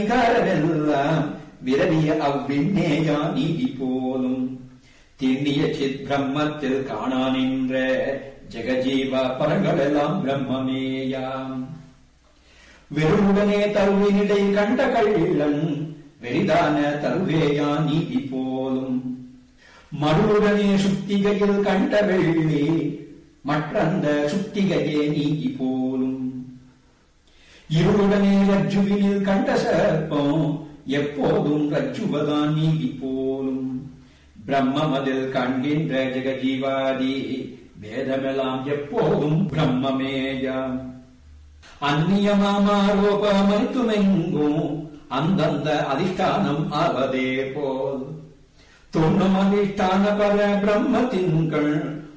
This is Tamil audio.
விகாரமெல்லாம் விரவிய அவ்விண்ணேயா நீதி போலும் திண்ணிய சித் பிரம்மத்தில் காணா நின்ற ஜெகஜீவ பரங்களெல்லாம் பிரம்மமேயாம் வெறுமுடனே தருவினிடை கண்ட கள்ளன் வெறிதான தருவேயா நீதி போலும் மறுவுடனே சுத்திகையில் கண்ட வெள்ளி மற்றந்த சுத்திகையே நீதி போலும் இருளுடனே ரஜ்ஜுவினில் கண்ட சர்ப்பம் எப்போதும் ரஜ்ஜுவதான் நீதி போலும் பிரம்மமதில் காண்கின்ற ஜெகஜீவாதி வேதமெல்லாம் எப்போதும் பிரம்மமேயாம் அந்நியமாரோபமனைத்துமெங்கும் அந்தந்த அதிஷ்டானம் ஆவதே போல் துண்ணும் அதிஷ்டான பர பிரம்ம திங்கள்